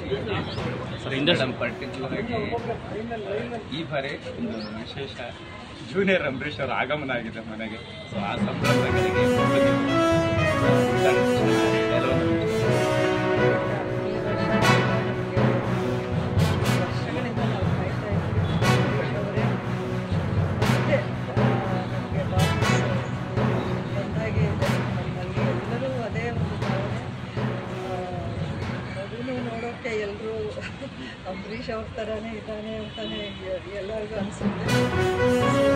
Sir industry particular ಆಗಿ ಈ ಬಾರಿ ಒಂದು ವಿಶೇಷ ಜೂನಿಯರ್ ಅಂಬರೀಷ್ ಅವರ ಆಗಮನ ಆಗಿದೆ ಮನೆಗೆ ಸೊ ಆ ಸಂದರ್ಭಗಳಿಗೆ ವರ್ಷಗಳಿಂದ ನಾವು ಕಾಯ್ತಾ ಇದ್ವಿ ಅವರೇ ಮತ್ತೆ ನಮಗೆ ಬಂದಾಗೆ ನಮ್ಮಲ್ಲಿ ಎಲ್ಲರೂ ಅದೇ ಒಂದು ಭಾವನೆ ಮಗುನು ನೋಡೋಕ್ಕೆ ಎಲ್ಲರೂ ಅಂಬರೀಷ್ ಅವ್ರ ಥರನೇ ಇದ್ದಾನೆ ಅಂತಾನೆ ಎ- ಎಲ್ಲರಿಗೂ ಅನಿಸುತ್ತೆ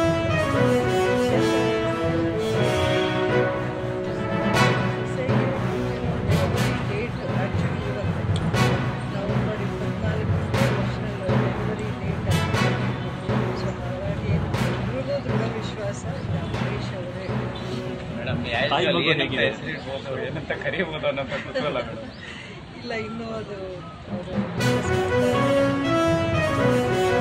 ಡೇಟ್ ಆ್ಯಕ್ಚುಲಿ ಇವತ್ತೆ ನವೆಂಬರ್ ಇಪ್ಪತ್ನಾಲ್ಕು ನ್ಯಾಷನಲ್ ಡೆಲಿವರಿ ಡೇಟ್ ಸೊ ಹಾಗಾಗಿ ಎಲ್ರಿಗೂ ದೃಢ ವಿಶ್ವಾಸ ಅಂಬರೀಷ್ ಅವರೇ ಮೇಡಮ್ ತಾಯಿ ಮಗು ಹೇಗಿದೆ? ಹೆಸರಿಡ್ಬೋದು ಏನಂತ ಕರೀಬೋದು ಅನ್ನೋ ಕುತೂಹಲ ಮೇಡಮ್ ಇಲ್ಲ ಇನ್ನೂ ಅದು ಅವರು